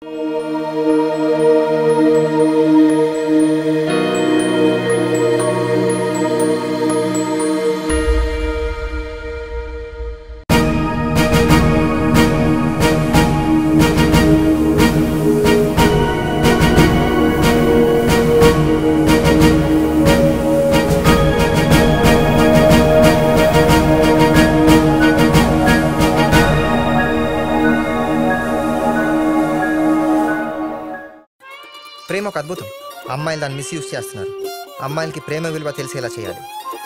ప్రేమ ఒక అద్భుతం అమ్మాయిలు దాన్ని మిస్యూజ్ చేస్తున్నారు అమ్మాయిలకి ప్రేమ విలువ తెలిసేలా చేయాలి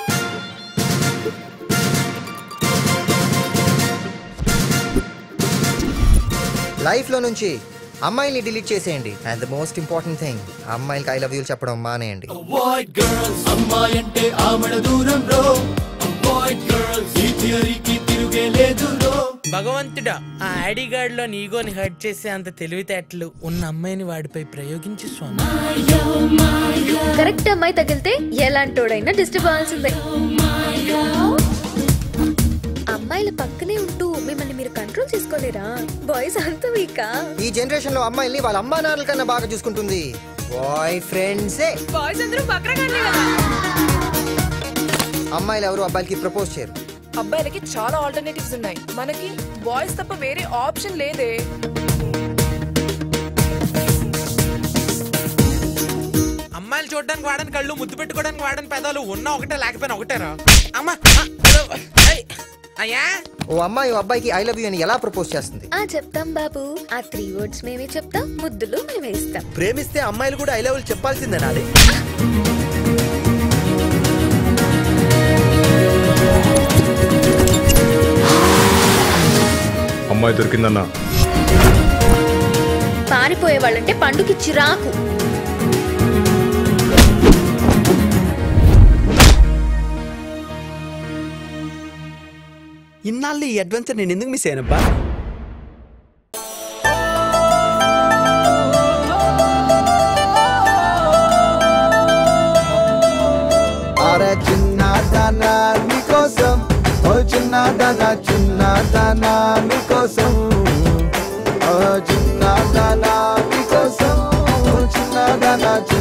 లైఫ్లో నుంచి అమ్మాయిల్ని డిలీట్ చేసేయండి and the most important thing అమ్మాయిలకి ఐ లవ్ యూ చెప్పడం మానేయండి అవాయిడ్ గర్ల్స్ అమ్మాయి అంటే ఆమెడ దూరం రో అవాయిడ్ గర్ల్స్ ఈ థియరీకి తిరుగే లేదు రో భగవంతుడా ఆ ఐడిగార్డ్ లో నీగోని హర్ట్ చేసే అంత తెలివితేటలు ఉన్న అమ్మాయిని వాడిపై ప్రయోగించి స్వామి కరెక్ట్ అమ్మాయి తగిలితే ఎలాంటోడైనా డిస్టర్బ్ అవ్వాల్సిందే అమ్మాయిల పక్కనే ఉంటూ మిమ్మల్ని మీరు కంట్రోల్ చేసుకోలేరా బాయ్స్ అంత వీకా ఈ జనరేషన్ లో అమ్మాయిల్ని వాళ్ళ అమ్మా నాన్నల కన్నా బాగా చూసుకుంటుంది బాయ్ ఫ్రెండ్సే బాయ్స్ అందరూ బక్రగానే కదా అమ్మాయిలు ఎవరు అబ్బాయిలకి ప్రపోజ్ చేయరు అబ్బాయిలకి చాలా ఆల్టర్నేటివ్స్ ఉన్నాయి మనకి బాయ్స్ తప్ప వేరే ఆప్షన్ లేదే అమ్మాయిలు చూడడానికి వాడని కళ్ళు ముద్దు పెట్టుకోవడానికి వాడని పెదాలు ఉన్నా ఒకటే లేకపోయినా ఒకటేరా అమ్మా ఆ, అదో, ఏయ్, అయ్యా ఓ అమ్మాయి ఓ అబ్బాయికి ఐ లవ్ యూ అని ఎలా ప్రపోజ్ చేస్తుంది ఆ చెప్తాం బాబు ఆ త్రీ వర్డ్స్ మేమే చెప్తాం ముద్దులు మేమే ఇస్తాం ప్రేమిస్తే అమ్మాయిలు కూడా ఐ లెవెల్ చెప్పాల్సిందే నాది అమ్మాయి దొరికిందన్నా పారిపోయే వాళ్ళంటే పండుకి చిరాకు ఇన్నాళ్ళు ఈ అడ్వెంచర్ నేను ఎందుకు మిస్ అయ్యానబ్బా అరే చిన్నదనా నీకోసం ఓ చిన్నదనా చిన్నదనా నీకోసం ఓ చిన్నదనా నీకోసం ఓ చిన్నదనా చిన్న